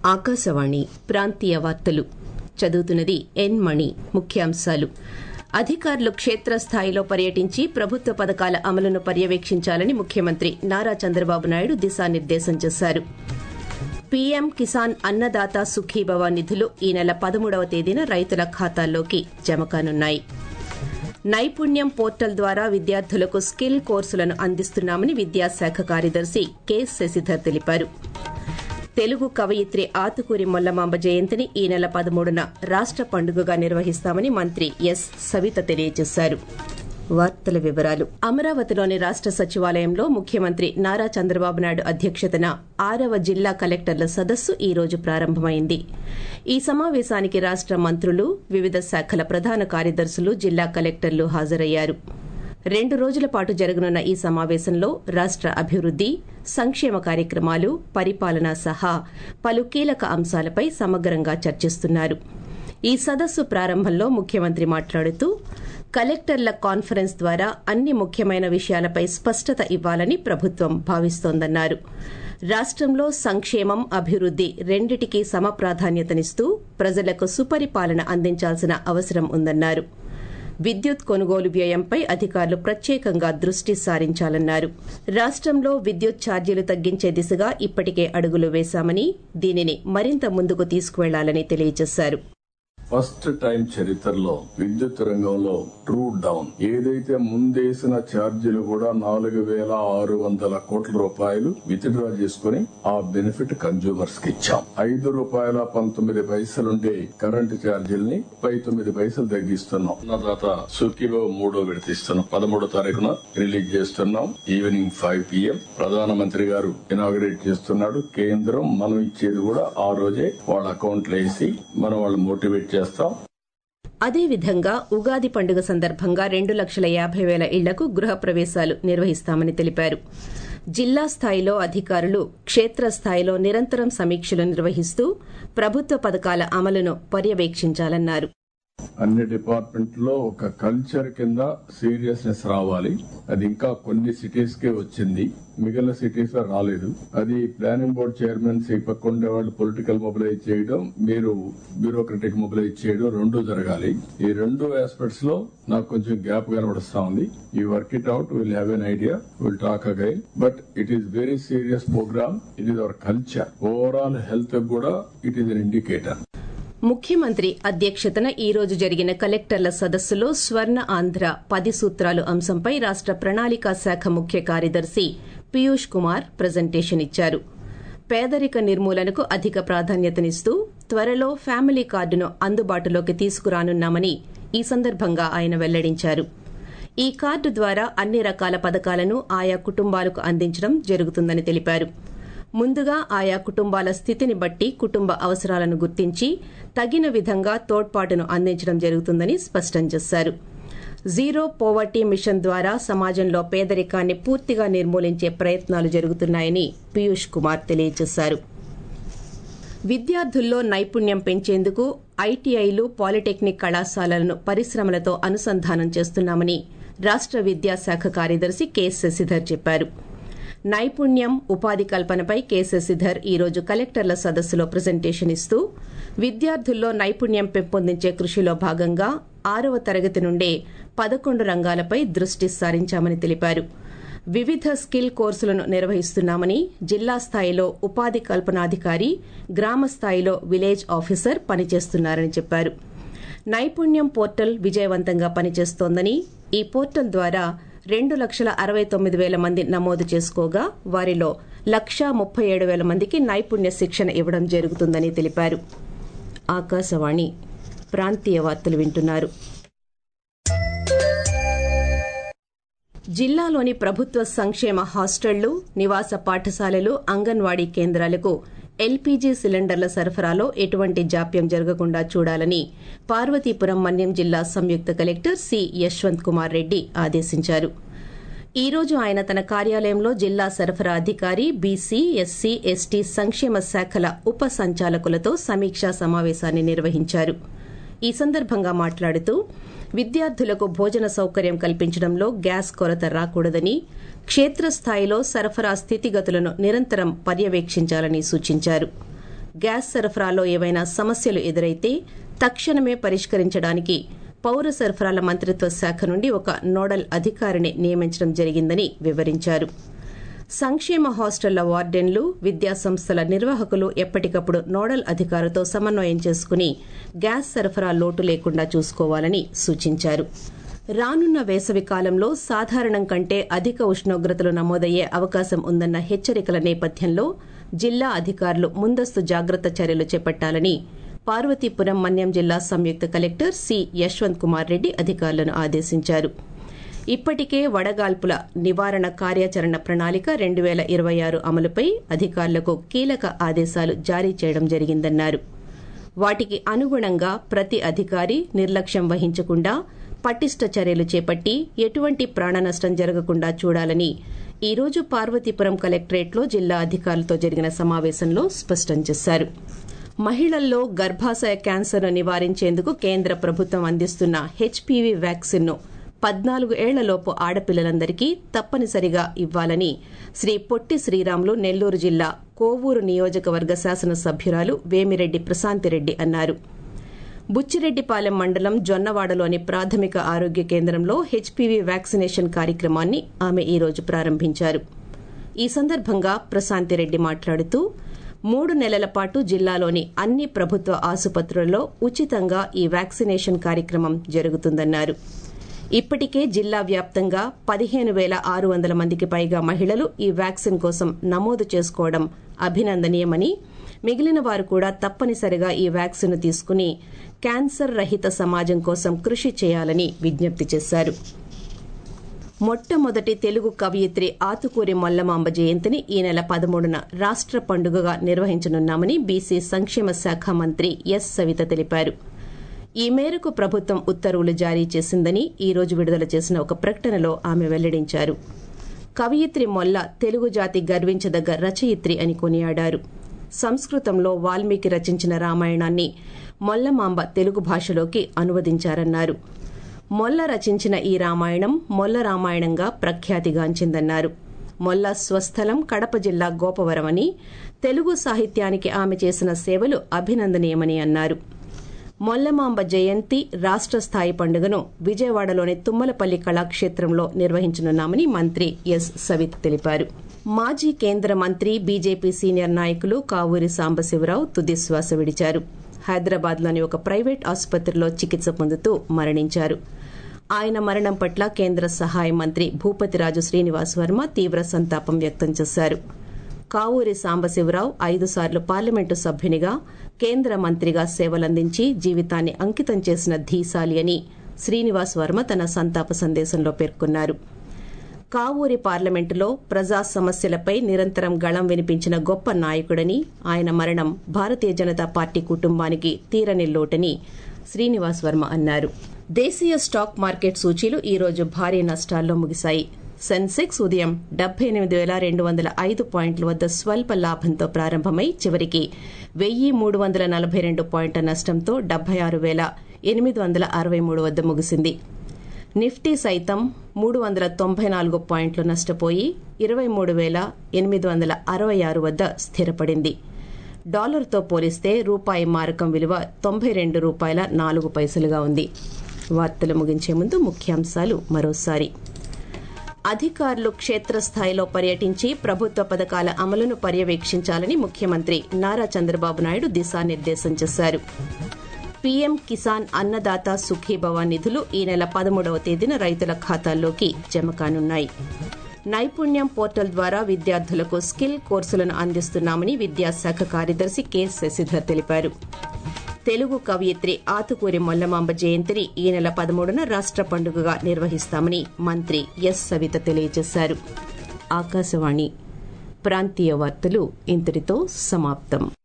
ఆకాశవాణి ప్రాంతీయ వార్తలు చదువుతున్నది ఎన్ మణి ముఖ్యాంశాలు అధికారులు క్షేత్రస్థాయిలో పర్యటించి ప్రభుత్వ పథకాల అమలును పర్యవేక్షించాలని ముఖ్యమంత్రి నారా చంద్రబాబు నాయుడు దిశానిర్దేశం చేశారు పీఎం కిసాన్ అన్నదాత సుఖీభవ నిధులు ఈ నెల పదమూడవ తేదీన రైతుల ఖాతాల్లోకి జమ కానున్నాయి నైపుణ్యం పోర్టల్ ద్వారా విద్యార్థులకు స్కిల్ కోర్సులను అందిస్తున్నామని విద్యాశాఖ కార్యదర్శి కె శశిధర్ తెలిపారు తెలుగు కవయిత్రి ఆతుకూరి మొల్లమాంబ జయంతిని ఈ నెల పదమూడున రాష్ట పండుగగా నిర్వహిస్తామని మంత్రి ఎస్ సవిత తెలియజేశారు వార్తల వివరాలు అమరావతిలోని రాష్ట సచివాలయంలో ముఖ్యమంత్రి నారా చంద్రబాబు నాయుడు అధ్యక్షతన ఆరవ జిల్లా కలెక్టర్ల సదస్సు ఈ రోజు ప్రారంభమైంది ఈ సమావేశానికి రాష్ట మంత్రులు వివిధ శాఖల ప్రధాన కార్యదర్శులు జిల్లా కలెక్టర్లు హాజరయ్యారు రెండు రోజుల పాటు జరగనున్న ఈ సమావేశంలో రాష్ట అభివృద్ది సంక్షేమ కార్యక్రమాలు పరిపాలన సహా పలు కీలక అంశాలపై సమగ్రంగా చర్చిస్తున్నారు ఈ సదస్సు ప్రారంభంలో ముఖ్యమంత్రి మాట్లాడుతూ కలెక్టర్ల కాన్ఫరెన్స్ ద్వారా అన్ని ముఖ్యమైన విషయాలపై స్పష్టత ఇవ్వాలని ప్రభుత్వం భావిస్తోందన్నారు రాష్టంలో సంక్షేమం అభివృద్ది రెండిటికీ సమప్రాధాన్యతనిస్తూ ప్రజలకు సుపరిపాలన అందించాల్సిన అవసరం ఉందన్నారు విద్యుత్ కొనుగోలు వ్యయంపై అధికారులు ప్రత్యేకంగా దృష్టి సారించాలన్నారు రాష్టంలో విద్యుత్ ఛార్జీలు తగ్గించే దిశగా ఇప్పటికే అడుగులు వేశామని దీనిని మరింత ముందుకు తీసుకువెళ్లాలని తెలియజేశారు ఫస్ట్ టైం చరిత్రలో విద్యుత్ రంగంలో ట్రూ డౌన్ ఏదైతే ముందేసిన ఛార్జీలు కూడా నాలుగు వేల ఆరు వందల కోట్ల రూపాయలు విత్డ్రా చేసుకుని ఆ బెనిఫిట్ కన్జ్యూమర్స్ కి ఇచ్చాం ఐదు రూపాయల పంతొమ్మిది పైసలుండే కరెంటు ఛార్జీల్ని పై తొమ్మిది పైసలు తగ్గిస్తున్నాం అన్నదాత సుఖీలో మూడో విడత ఇస్తున్నాం పదమూడో తారీఖున రిలీజ్ చేస్తున్నాం ఈవినింగ్ ఫైవ్ పిఎం ప్రధానమంత్రి గారు ఇనాగ్రేట్ చేస్తున్నాడు కేంద్రం మనం ఇచ్చేది కూడా ఆ రోజే వాళ్ళ అకౌంట్లో వేసి మనం వాళ్ళు మోటివేట్ చేస్తాం అదేవిధంగా ఉగాది పండుగ సందర్భంగా రెండు లక్షల యాభై వేల ఇళ్లకు గృహప్రవేశాలు నిర్వహిస్తామని తెలిపారు జిల్లా స్థాయిలో అధికారులు క్షేత్రస్థాయిలో నిరంతరం సమీక్షలు నిర్వహిస్తూ ప్రభుత్వ పథకాల అమలును పర్యవేక్షించాలన్నారు అన్ని డిపార్ట్మెంట్ లో ఒక కల్చర్ కింద సీరియస్నెస్ రావాలి అది ఇంకా కొన్ని సిటీస్ కే వచ్చింది మిగిలిన సిటీస్ లో రాలేదు అది ప్లానింగ్ బోర్డ్ చైర్మన్స్ ఈ పక్క ఉండే వాళ్ళు పొలిటికల్ మొబిలైజ్ చేయడం మీరు బ్యూరోక్రటిక్ మొబిలైజ్ చేయడం రెండు జరగాలి ఈ రెండు ఆస్పెక్ట్స్ లో నాకు కొంచెం గ్యాప్ కనబడుస్తా ఉంది ఈ work it out will have an idea will talk again but it is very serious programme it is our culture overall health కూడా ఇట్ ఈస్ అన్ ఇండికేటర్ ముఖ్యమంత్రి అధ్యక్షతన ఈ రోజు జరిగిన కలెక్టర్ల సదస్సులో స్వర్ణ ఆంధ్ర పది సూత్రాలు అంశంపై రాష్ట ప్రణాళికా శాఖ ముఖ్య కార్యదర్శి పీయూష్ కుమార్ ప్రజెంటేషన్ ఇచ్చారు పేదరిక నిర్మూలనకు అధిక ప్రాధాన్యతనిస్తూ త్వరలో ఫ్యామిలీ కార్డును అందుబాటులోకి తీసుకురానున్నామని ఈ సందర్భంగా ఆయన వెల్లడించారు ఈ కార్డు ద్వారా అన్ని రకాల పథకాలను ఆయా కుటుంబాలకు అందించడం జరుగుతుందని తెలిపారు ముందుగా ఆయా కుటుంబాల స్థితిని బట్టి కుటుంబ అవసరాలను గుర్తించి తగిన విధంగా తోడ్పాటును అందించడం జరుగుతుందని స్పష్టం చేశారు జీరో పోవర్టీ మిషన్ ద్వారా సమాజంలో పేదరికాన్ని పూర్తిగా నిర్మూలించే ప్రయత్నాలు జరుగుతున్నాయని పీయూష్ కుమార్ తెలియజేశారు విద్యార్థుల్లో నైపుణ్యం పెంచేందుకు ఐటీఐలు పాలిటెక్నిక్ కళాశాలలను పరిశ్రమలతో అనుసంధానం చేస్తున్నామని రాష్ట విద్యాశాఖ కార్యదర్శి కె శశిధర్ చెప్పారు నైపుణ్యం ఉపాధి కల్పనపై కె శశిధర్ ఈ రోజు కలెక్టర్ల సదస్సులో ప్రజెంటేషన్ ఇస్తూ విద్యార్థుల్లో నైపుణ్యం పెంపొందించే కృషిలో భాగంగా ఆరవ తరగతి నుండే పదకొండు రంగాలపై దృష్టి సారించామని తెలిపారు వివిధ స్కిల్ కోర్సులను నిర్వహిస్తున్నామని జిల్లా స్థాయిలో ఉపాధి కల్పనాధికారి గ్రామ స్థాయిలో విలేజ్ ఆఫీసర్ పనిచేస్తున్నారని చెప్పారు నైపుణ్యం పోర్టల్ విజయవంతంగా పనిచేస్తోందని ఈ పోర్టల్ ద్వారా రెండు లక్షల అరవై తొమ్మిది వేల మంది నమోదు చేసుకోగా వారిలో లక్షా ముప్పై ఏడు వేల మందికి నైపుణ్య శిక్షణ ఇవ్వడం జరుగుతుందని తెలిపారు ఆకాశవాణి ప్రాంతీయ వార్తలు వింటున్నారు జిల్లాలోని ప్రభుత్వ సంక్షేమ హాస్టళ్లు నివాస పాఠశాలలు అంగన్వాడీ కేంద్రాలకు ఎల్పీజీ సిలిండర్ల సరఫరాలో ఎటువంటి జాప్యం జరగకుండా చూడాలని పార్వతీపురం మన్యం జిల్లా సంయుక్త కలెక్టర్ సి యశ్వంత్ కుమార్ రెడ్డి ఆదేశించారు ఈ రోజు ఆయన తన కార్యాలయంలో జిల్లా సరఫరా అధికారి బీసీ ఎస్సీ ఎస్టీ సంక్షేమ శాఖల ఉప సంచాలకులతో సమీక్షా సమావేశాన్ని నిర్వహించారు ఈ సందర్భంగా మాట్లాడుతూ విద్యార్థులకు భోజన సౌకర్యం కల్పించడంలో గ్యాస్ కొరత రాకూడదని క్షేత్రస్థాయిలో సరఫరా స్థితిగతులను నిరంతరం పర్యవేక్షించాలని సూచించారు గ్యాస్ సరఫరాలో ఏవైనా సమస్యలు ఎదురైతే తక్షణమే పరిష్కరించడానికి పౌర సరఫరాల మంత్రిత్వ శాఖ నుండి ఒక నోడల్ అధికారిని నియమించడం జరిగిందని వివరించారు సంక్షేమ హాస్టళ్ల వార్డెన్లు విద్యాసంస్థల నిర్వాహకులు ఎప్పటికప్పుడు నోడల్ అధికారితో సమన్వయం చేసుకుని గ్యాస్ సరఫరా లోటు లేకుండా చూసుకోవాలని సూచించారు రానున్న వేసవి కాలంలో సాధారణం కంటే అధిక ఉష్ణోగ్రతలు నమోదయ్యే అవకాశం ఉందన్న హెచ్చరికల నేపథ్యంలో జిల్లా అధికారులు ముందస్తు జాగ్రత్త చర్యలు చేపట్టాలని పార్వతీపురం మన్యం జిల్లా సంయుక్త కలెక్టర్ సి యశ్వంత్ కుమార్ రెడ్డి అధికారులను ఆదేశించారు ఇప్పటికే వడగాల్పుల నివారణ కార్యాచరణ ప్రణాళిక రెండు పేల ఇరవై ఆరు అమలుపై అధికారులకు కీలక ఆదేశాలు జారీ చేయడం జరిగిందన్నారు వాటికి అనుగుణంగా ప్రతి అధికారి నిర్లక్ష్యం వహించకుండా పటిష్ట చర్యలు చేపట్టి ఎటువంటి ప్రాణనష్టం జరగకుండా చూడాలని ఈ రోజు పార్వతీపురం కలెక్టరేట్లో జిల్లా అధికారులతో జరిగిన సమావేశంలో స్పష్టం చేశారు మహిళల్లో గర్భాశయ క్యాన్సర్ను నివారించేందుకు కేంద్ర ప్రభుత్వం అందిస్తున్న హెచ్పీవీ వ్యాక్సిన్ను పద్నాలుగు ఏళ్లలోపు ఆడపిల్లలందరికీ తప్పనిసరిగా ఇవ్వాలని శ్రీ పొట్టి శ్రీరాములు నెల్లూరు జిల్లా కోవూరు నియోజకవర్గ శాసనసభ్యురాలు వేమిరెడ్డి ప్రశాంతిరెడ్డి అన్నారు బుచ్చిరెడ్డిపాలెం మండలం జొన్నవాడలోని ప్రాథమిక ఆరోగ్య కేంద్రంలో హెచ్పీవీ వ్యాక్సినేషన్ కార్యక్రమాన్ని ఆమె ఈ రోజు ప్రారంభించారు ఈ సందర్భంగా ప్రశాంతిరెడ్డి మాట్లాడుతూ మూడు నెలల పాటు జిల్లాలోని అన్ని ప్రభుత్వ ఆసుపత్రులలో ఉచితంగా ఈ వ్యాక్సినేషన్ కార్యక్రమం జరుగుతుందన్నారు ఇప్పటికే జిల్లా వ్యాప్తంగా పదిహేను పేల ఆరు వందల మందికి పైగా మహిళలు ఈ వ్యాక్సిన్ కోసం నమోదు చేసుకోవడం అభినందనీయమని మిగిలిన వారు కూడా తప్పనిసరిగా ఈ వ్యాక్సిన్ తీసుకుని క్యాన్సర్ రహిత సమాజం కోసం కృషి చేయాలని విజ్ఞప్తి చేశారు మొట్టమొదటి తెలుగు కవయిత్రి ఆతుకూరి మల్లమాంబ జయంతిని ఈ నెల పదమూడున రాష్ట పండుగగా నిర్వహించనున్నామని బీసీ సంక్షేమ శాఖ మంత్రి ఎస్ సవిత తెలిపారు ఈ మేరకు ప్రభుత్వం ఉత్తర్వులు జారీ చేసిందని ఈ రోజు విడుదల చేసిన ఒక ప్రకటనలో ఆమె వెల్లడించారు కవయిత్రి మొల్ల తెలుగు జాతి గర్వించదగ్గ రచయిత్రి అని కొనియాడారు సంస్కృతంలో వాల్మీకి రచించిన రామాయణాన్ని మొల్లమాంబ తెలుగు భాషలోకి అనువదించారన్నారు మొల్ల రచించిన ఈ రామాయణం మొల్ల రామాయణంగా ప్రఖ్యాతిగాంచిందన్నారు మొల్ల స్వస్థలం కడప జిల్లా గోపవరమని తెలుగు సాహిత్యానికి ఆమె చేసిన సేవలు అభినందనీయమని అన్నారు మొల్లమాంబ జయంతి రాష్ట స్థాయి పండుగను విజయవాడలోని తుమ్మలపల్లి కళాక్షేత్రంలో నిర్వహించనున్నామని మంత్రి ఎస్ సవిత్ తెలిపారు మాజీ కేంద్ర మంత్రి బీజేపీ సీనియర్ నాయకులు కావూరి సాంబశివరావు తుదిశ్వాస విడిచారు హైదరాబాద్లోని ఒక ప్రైవేట్ ఆసుపత్రిలో చికిత్స పొందుతూ మరణించారు ఆయన మరణం పట్ల కేంద్ర సహాయ మంత్రి భూపతిరాజు శ్రీనివాస్ వర్మ తీవ్ర సంతాపం వ్యక్తం చేశారు కావూరి సాంబశివరావు ఐదు సార్లు పార్లమెంటు సభ్యునిగా కేంద్ర మంత్రిగా సేవలందించి జీవితాన్ని అంకితం చేసిన ధీశాలి అని శ్రీనివాస్ వర్మ తన సంతాప సందేశంలో పేర్కొన్నారు కావూరి పార్లమెంటులో ప్రజా సమస్యలపై నిరంతరం గళం వినిపించిన గొప్ప నాయకుడని ఆయన మరణం భారతీయ జనతా పార్టీ కుటుంబానికి తీరని లోటని శ్రీనివాస్ వర్మ అన్నారు దేశీయ స్టాక్ మార్కెట్ సూచీలు ఈ రోజు భారీ నష్టాల్లో ముగిశాయి సెన్సెక్స్ ఉదయం డెబ్బై ఎనిమిది వేల రెండు వందల ఐదు పాయింట్ల వద్ద స్వల్ప లాభంతో ప్రారంభమై చివరికి వెయ్యి మూడు వందల నలభై రెండు పాయింట్ల నష్టంతో డెబ్బై ఆరు వేల ఎనిమిది వందల అరవై మూడు వద్ద ముగిసింది నిఫ్టీ సైతం మూడు వందల తొంభై నాలుగు పాయింట్లు నష్టపోయి ఇరవై మూడు వేల ఎనిమిది వందల అరవై ఆరు వద్ద స్థిరపడింది డాలర్తో పోలిస్తే రూపాయి మారకం విలువ తొంభై రెండు రూపాయల నాలుగు పైసలుగా ఉంది వార్తలు ముగించే ముందు ముఖ్యాంశాలు మరోసారి అధికారులు క్షేత్రస్థాయిలో పర్యటించి ప్రభుత్వ పథకాల అమలును పర్యవేక్షించాలని ముఖ్యమంత్రి నారా చంద్రబాబు నాయుడు దిశానిర్దేశం చేశారు పీఎం కిసాన్ అన్నదాత సుఖీభవ నిధులు ఈ నెల పదమూడవ తేదీన రైతుల ఖాతాల్లోకి జమ కానున్నాయి నైపుణ్యం పోర్టల్ ద్వారా విద్యార్థులకు స్కిల్ కోర్సులను అందిస్తున్నామని విద్యాశాఖ కార్యదర్శి కె శశిధర్ తెలిపారు తెలుగు కవయిత్రి ఆతుకూరి మొల్లమాంబ జయంతిని ఈ నెల పదమూడున రాష్ట పండుగగా నిర్వహిస్తామని మంత్రి ఎస్ సవిత తెలియజేశారు ఆకాశవాణి ప్రాంతీయ వార్తలు ఇంతటితో సమాప్తం